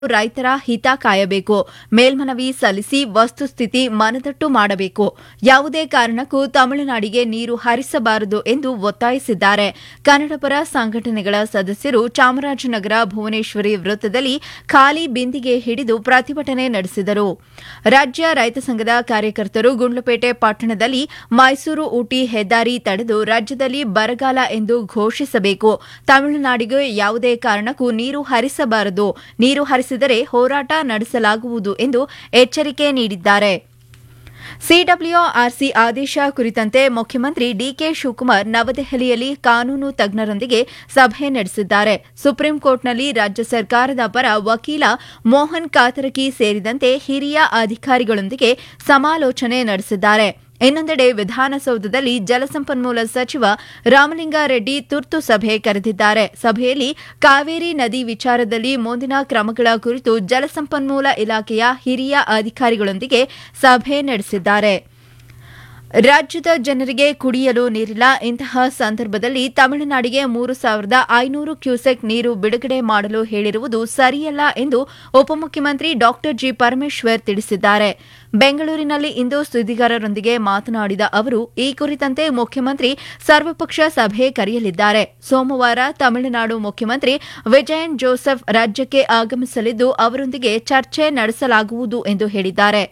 ರೈತರ ಹಿತ ಕಾಯಬೇಕು ಮೇಲ್ಮನವಿ ಸಲ್ಲಿಸಿ ವಸ್ತುಸ್ಥಿತಿ ಮನದಟ್ಟು ಮಾಡಬೇಕು ಯಾವುದೇ ಕಾರಣಕ್ಕೂ ತಮಿಳುನಾಡಿಗೆ ನೀರು ಹರಿಸಬಾರದು ಎಂದು ಒತ್ತಾಯಿಸಿದ್ದಾರೆ ಕನ್ನಡಪರ ಸಂಘಟನೆಗಳ ಸದಸ್ಯರು ಚಾಮರಾಜನಗರ ಭುವನೇಶ್ವರಿ ವೃತ್ತದಲ್ಲಿ ಖಾಲಿ ಬಿಂದಿಗೆ ಹಿಡಿದು ಪ್ರತಿಭಟನೆ ನಡೆಸಿದರು ರಾಜ್ಯ ರೈತ ಸಂಘದ ಕಾರ್ಯಕರ್ತರು ಗುಂಡ್ಲುಪೇಟೆ ಪಟ್ಟಣದಲ್ಲಿ ಮೈಸೂರು ಊಟಿ ಹೆದ್ದಾರಿ ತಡೆದು ರಾಜ್ಯದಲ್ಲಿ ಬರಗಾಲ ಎಂದು ಘೋಷಿಸಬೇಕು ತಮಿಳುನಾಡಿಗೆ ಯಾವುದೇ ಕಾರಣಕ್ಕೂ ನೀರು ಹರಿಸಬಾರದು ನೀರು ಹರಿಸಿದರೆ ಹೋರಾಟ ನಡೆಸಲಾಗುವುದು ಎಂದು ಎಚ್ಚರಿಕೆ ನೀಡಿದ್ದಾರೆ ಸಿಡಬ್ಲ್ಯೂಆರ್ಸಿ ಆದೇಶ ಕುರಿತಂತೆ ಮುಖ್ಯಮಂತ್ರಿ ಡಿಕೆ ಶಿವಕುಮಾರ್ ನವದೆಹಲಿಯಲ್ಲಿ ಕಾನೂನು ತಜ್ಞರೊಂದಿಗೆ ಸಭೆ ನಡೆಸಿದ್ದಾರೆ ಸುಪ್ರೀಂ ಕೋರ್ಟ್ನಲ್ಲಿ ರಾಜ್ಯ ಸರ್ಕಾರದ ಪರ ವಕೀಲ ಮೋಹನ್ ಕಾತರಕಿ ಸೇರಿದಂತೆ ಹಿರಿಯ ಅಧಿಕಾರಿಗಳೊಂದಿಗೆ ಸಮಾಲೋಚನೆ ನಡೆಸಿದ್ದಾರೆ ಇನ್ನೊಂದೆಡೆ ವಿಧಾನಸೌಧದಲ್ಲಿ ಜಲಸಂಪನ್ಮೂಲ ಸಚಿವ ರಾಮಲಿಂಗಾರೆಡ್ಡಿ ತುರ್ತು ಸಭೆ ಕರೆದಿದ್ದಾರೆ ಸಭೆಯಲ್ಲಿ ಕಾವೇರಿ ನದಿ ವಿಚಾರದಲ್ಲಿ ಮುಂದಿನ ಕ್ರಮಗಳ ಕುರಿತು ಜಲಸಂಪನ್ಮೂಲ ಇಲಾಖೆಯ ಹಿರಿಯ ಅಧಿಕಾರಿಗಳೊಂದಿಗೆ ಸಭೆ ನಡೆಸಿದ್ದಾರೆ ರಾಜ್ಯದ ಜನರಿಗೆ ಕುಡಿಯಲು ನೀರಿಲ್ಲ ಇಂತಹ ಸಂದರ್ಭದಲ್ಲಿ ತಮಿಳುನಾಡಿಗೆ ಮೂರು ಸಾವಿರದ ಐನೂರು ಕ್ಯೂಸೆಕ್ ನೀರು ಬಿಡುಗಡೆ ಮಾಡಲು ಹೇಳಿರುವುದು ಸರಿಯಲ್ಲ ಎಂದು ಉಪಮುಖ್ಯಮಂತ್ರಿ ಡಾ ಜಿ ಪರಮೇಶ್ವರ್ ತಿಳಿಸಿದ್ದಾರೆ ಬೆಂಗಳೂರಿನಲ್ಲಿ ಇಂದು ಸುದ್ದಿಗಾರರೊಂದಿಗೆ ಮಾತನಾಡಿದ ಅವರು ಈ ಕುರಿತಂತೆ ಮುಖ್ಯಮಂತ್ರಿ ಸರ್ವಪಕ್ಷ ಸಭೆ ಕರೆಯಲಿದ್ದಾರೆ ಸೋಮವಾರ ತಮಿಳುನಾಡು ಮುಖ್ಯಮಂತ್ರಿ ವಿಜಯನ್ ಜೋಸೆಫ್ ರಾಜ್ಯಕ್ಕೆ ಆಗಮಿಸಲಿದ್ದು ಅವರೊಂದಿಗೆ ಚರ್ಚೆ ನಡೆಸಲಾಗುವುದು ಎಂದು ಹೇಳಿದ್ದಾರೆ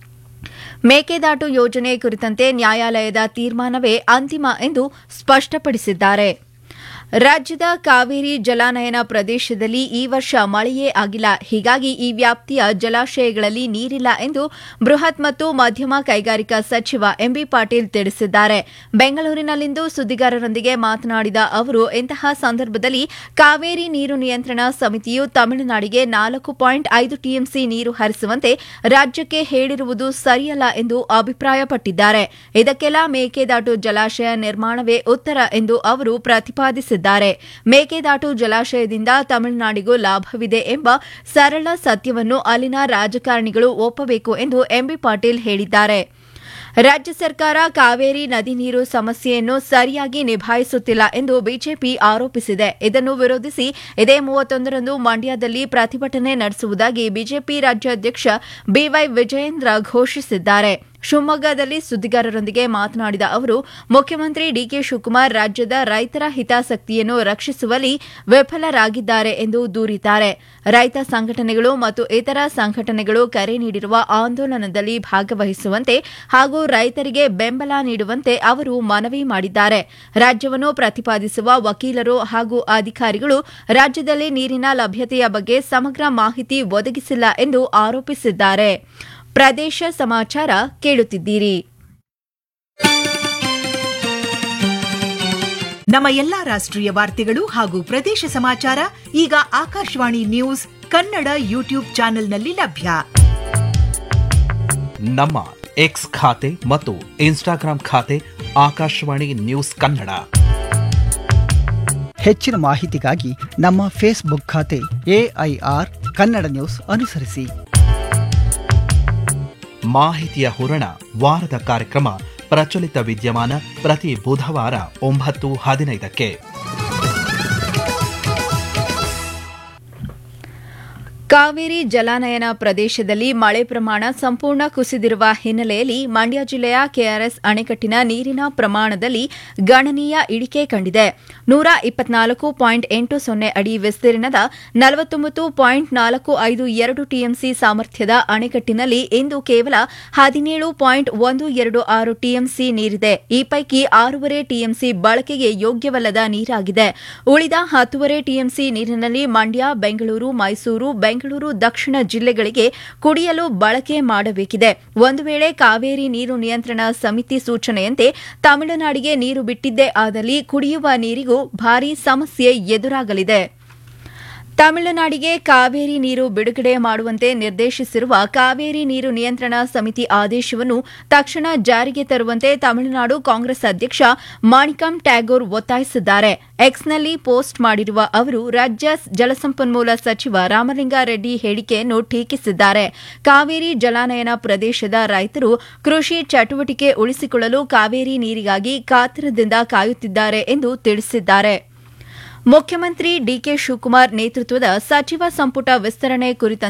ಮೇಕೆದಾಟು ಯೋಜನೆ ಕುರಿತಂತೆ ನ್ಯಾಯಾಲಯದ ತೀರ್ಮಾನವೇ ಅಂತಿಮ ಎಂದು ಸ್ಪಷ್ಟಪಡಿಸಿದ್ದಾರೆ ರಾಜ್ಯದ ಕಾವೇರಿ ಜಲಾನಯನ ಪ್ರದೇಶದಲ್ಲಿ ಈ ವರ್ಷ ಮಳೆಯೇ ಆಗಿಲ್ಲ ಹೀಗಾಗಿ ಈ ವ್ಯಾಪ್ತಿಯ ಜಲಾಶಯಗಳಲ್ಲಿ ನೀರಿಲ್ಲ ಎಂದು ಬೃಹತ್ ಮತ್ತು ಮಧ್ಯಮ ಕೈಗಾರಿಕಾ ಸಚಿವ ಎಂಬಿ ಪಾಟೀಲ್ ತಿಳಿಸಿದ್ದಾರೆ ಬೆಂಗಳೂರಿನಲ್ಲಿಂದು ಸುದ್ದಿಗಾರರೊಂದಿಗೆ ಮಾತನಾಡಿದ ಅವರು ಇಂತಹ ಸಂದರ್ಭದಲ್ಲಿ ಕಾವೇರಿ ನೀರು ನಿಯಂತ್ರಣ ಸಮಿತಿಯು ತಮಿಳುನಾಡಿಗೆ ನಾಲ್ಕು ಪಾಯಿಂಟ್ ಐದು ಟಿಎಂಸಿ ನೀರು ಹರಿಸುವಂತೆ ರಾಜ್ಯಕ್ಕೆ ಹೇಳಿರುವುದು ಸರಿಯಲ್ಲ ಎಂದು ಅಭಿಪ್ರಾಯಪಟ್ಟಿದ್ದಾರೆ ಇದಕ್ಕೆಲ್ಲ ಮೇಕೆದಾಟು ಜಲಾಶಯ ನಿರ್ಮಾಣವೇ ಉತ್ತರ ಎಂದು ಅವರು ಪ್ರತಿಪಾದಿಸಿದ್ದಾರೆ ಮೇಕೆದಾಟು ಜಲಾಶಯದಿಂದ ತಮಿಳುನಾಡಿಗೂ ಲಾಭವಿದೆ ಎಂಬ ಸರಳ ಸತ್ಯವನ್ನು ಅಲ್ಲಿನ ರಾಜಕಾರಣಿಗಳು ಒಪ್ಪಬೇಕು ಎಂದು ಎಂಬಿ ಪಾಟೀಲ್ ಹೇಳಿದ್ದಾರೆ ರಾಜ್ಯ ಸರ್ಕಾರ ಕಾವೇರಿ ನದಿ ನೀರು ಸಮಸ್ಯೆಯನ್ನು ಸರಿಯಾಗಿ ನಿಭಾಯಿಸುತ್ತಿಲ್ಲ ಎಂದು ಬಿಜೆಪಿ ಆರೋಪಿಸಿದೆ ಇದನ್ನು ವಿರೋಧಿಸಿ ಇದೇ ಮೂವತ್ತೊಂದರಂದು ಮಂಡ್ಯದಲ್ಲಿ ಪ್ರತಿಭಟನೆ ನಡೆಸುವುದಾಗಿ ಬಿಜೆಪಿ ರಾಜ್ಯಾಧ್ಯಕ್ಷ ಬಿವೈ ವಿಜಯೇಂದ್ರ ಘೋಷಿಸಿದ್ದಾರೆ ಶಿವಮೊಗ್ಗದಲ್ಲಿ ಸುದ್ದಿಗಾರರೊಂದಿಗೆ ಮಾತನಾಡಿದ ಅವರು ಮುಖ್ಯಮಂತ್ರಿ ಡಿಕೆ ಶಿವಕುಮಾರ್ ರಾಜ್ಯದ ರೈತರ ಹಿತಾಸಕ್ತಿಯನ್ನು ರಕ್ಷಿಸುವಲ್ಲಿ ವಿಫಲರಾಗಿದ್ದಾರೆ ಎಂದು ದೂರಿದ್ದಾರೆ ರೈತ ಸಂಘಟನೆಗಳು ಮತ್ತು ಇತರ ಸಂಘಟನೆಗಳು ಕರೆ ನೀಡಿರುವ ಆಂದೋಲನದಲ್ಲಿ ಭಾಗವಹಿಸುವಂತೆ ಹಾಗೂ ರೈತರಿಗೆ ಬೆಂಬಲ ನೀಡುವಂತೆ ಅವರು ಮನವಿ ಮಾಡಿದ್ದಾರೆ ರಾಜ್ಯವನ್ನು ಪ್ರತಿಪಾದಿಸುವ ವಕೀಲರು ಹಾಗೂ ಅಧಿಕಾರಿಗಳು ರಾಜ್ಯದಲ್ಲಿ ನೀರಿನ ಲಭ್ಯತೆಯ ಬಗ್ಗೆ ಸಮಗ್ರ ಮಾಹಿತಿ ಒದಗಿಸಿಲ್ಲ ಎಂದು ಆರೋಪಿಸಿದ್ದಾರೆ ಪ್ರದೇಶ ಸಮಾಚಾರ ಕೇಳುತ್ತಿದ್ದೀರಿ ನಮ್ಮ ಎಲ್ಲಾ ರಾಷ್ಟ್ರೀಯ ವಾರ್ತೆಗಳು ಹಾಗೂ ಪ್ರದೇಶ ಸಮಾಚಾರ ಈಗ ಆಕಾಶವಾಣಿ ನ್ಯೂಸ್ ಕನ್ನಡ ಯೂಟ್ಯೂಬ್ ಚಾನೆಲ್ನಲ್ಲಿ ಲಭ್ಯ ನಮ್ಮ ಎಕ್ಸ್ ಖಾತೆ ಮತ್ತು ಇನ್ಸ್ಟಾಗ್ರಾಂ ಖಾತೆ ಆಕಾಶವಾಣಿ ನ್ಯೂಸ್ ಕನ್ನಡ ಹೆಚ್ಚಿನ ಮಾಹಿತಿಗಾಗಿ ನಮ್ಮ ಫೇಸ್ಬುಕ್ ಖಾತೆ ಎಐಆರ್ ಕನ್ನಡ ನ್ಯೂಸ್ ಅನುಸರಿಸಿ ಮಾಹಿತಿಯ ಹೂರಣ ವಾರದ ಕಾರ್ಯಕ್ರಮ ಪ್ರಚಲಿತ ವಿದ್ಯಮಾನ ಪ್ರತಿ ಬುಧವಾರ ಒಂಬತ್ತು ಹದಿನೈದಕ್ಕೆ ಕಾವೇರಿ ಜಲಾನಯನ ಪ್ರದೇಶದಲ್ಲಿ ಮಳೆ ಪ್ರಮಾಣ ಸಂಪೂರ್ಣ ಕುಸಿದಿರುವ ಹಿನ್ನೆಲೆಯಲ್ಲಿ ಮಂಡ್ಯ ಜಿಲ್ಲೆಯ ಕೆಆರ್ಎಸ್ ಅಣೆಕಟ್ಟಿನ ನೀರಿನ ಪ್ರಮಾಣದಲ್ಲಿ ಗಣನೀಯ ಇಳಿಕೆ ಕಂಡಿದೆ ನೂರ ಇಪ್ಪತ್ನಾಲ್ಕು ಪಾಯಿಂಟ್ ಎಂಟು ಸೊನ್ನೆ ಅಡಿ ವಿಸ್ತೀರ್ಣದ ನಲವತ್ತೊಂಬತ್ತು ಪಾಯಿಂಟ್ ನಾಲ್ಕು ಐದು ಎರಡು ಟಿಎಂಸಿ ಸಾಮರ್ಥ್ಯದ ಅಣೆಕಟ್ಟಿನಲ್ಲಿ ಇಂದು ಕೇವಲ ಹದಿನೇಳು ಪಾಯಿಂಟ್ ಒಂದು ಎರಡು ಆರು ಟಿಎಂಸಿ ನೀರಿದೆ ಈ ಪೈಕಿ ಆರೂವರೆ ಟಿಎಂಸಿ ಬಳಕೆಗೆ ಯೋಗ್ಯವಲ್ಲದ ನೀರಾಗಿದೆ ಉಳಿದ ಹತ್ತುವರೆ ಟಿಎಂಸಿ ನೀರಿನಲ್ಲಿ ಮಂಡ್ಯ ಬೆಂಗಳೂರು ಮೈಸೂರು ಬೆಂಗಳೂರು ದಕ್ಷಿಣ ಜಿಲ್ಲೆಗಳಿಗೆ ಕುಡಿಯಲು ಬಳಕೆ ಮಾಡಬೇಕಿದೆ ಒಂದು ವೇಳೆ ಕಾವೇರಿ ನೀರು ನಿಯಂತ್ರಣ ಸಮಿತಿ ಸೂಚನೆಯಂತೆ ತಮಿಳುನಾಡಿಗೆ ನೀರು ಬಿಟ್ಟಿದ್ದೇ ಆದಲ್ಲಿ ಕುಡಿಯುವ ನೀರಿಗೂ ಭಾರೀ ಸಮಸ್ಯೆ ಎದುರಾಗಲಿದೆ ತಮಿಳುನಾಡಿಗೆ ಕಾವೇರಿ ನೀರು ಬಿಡುಗಡೆ ಮಾಡುವಂತೆ ನಿರ್ದೇಶಿಸಿರುವ ಕಾವೇರಿ ನೀರು ನಿಯಂತ್ರಣ ಸಮಿತಿ ಆದೇಶವನ್ನು ತಕ್ಷಣ ಜಾರಿಗೆ ತರುವಂತೆ ತಮಿಳುನಾಡು ಕಾಂಗ್ರೆಸ್ ಅಧ್ಯಕ್ಷ ಮಾಣಿಕಂ ಟ್ಯಾಗೋರ್ ಒತ್ತಾಯಿಸಿದ್ದಾರೆ ಎಕ್ಸ್ನಲ್ಲಿ ಪೋಸ್ಟ್ ಮಾಡಿರುವ ಅವರು ರಾಜ್ಯ ಜಲಸಂಪನ್ಮೂಲ ಸಚಿವ ರಾಮಲಿಂಗಾರೆಡ್ಡಿ ಹೇಳಿಕೆಯನ್ನು ಟೀಕಿಸಿದ್ದಾರೆ ಕಾವೇರಿ ಜಲಾನಯನ ಪ್ರದೇಶದ ರೈತರು ಕೃಷಿ ಚಟುವಟಿಕೆ ಉಳಿಸಿಕೊಳ್ಳಲು ಕಾವೇರಿ ನೀರಿಗಾಗಿ ಕಾತರದಿಂದ ಕಾಯುತ್ತಿದ್ದಾರೆ ಎಂದು ತಿಳಿಸಿದ್ದಾರೆ ಮುಖ್ಯಮಂತ್ರಿ ಡಿಕೆ ಶಿವಕುಮಾರ್ ನೇತೃತ್ವದ ಸಚಿವ ಸಂಪುಟ ವಿಸ್ತರಣೆ ಕುರಿತ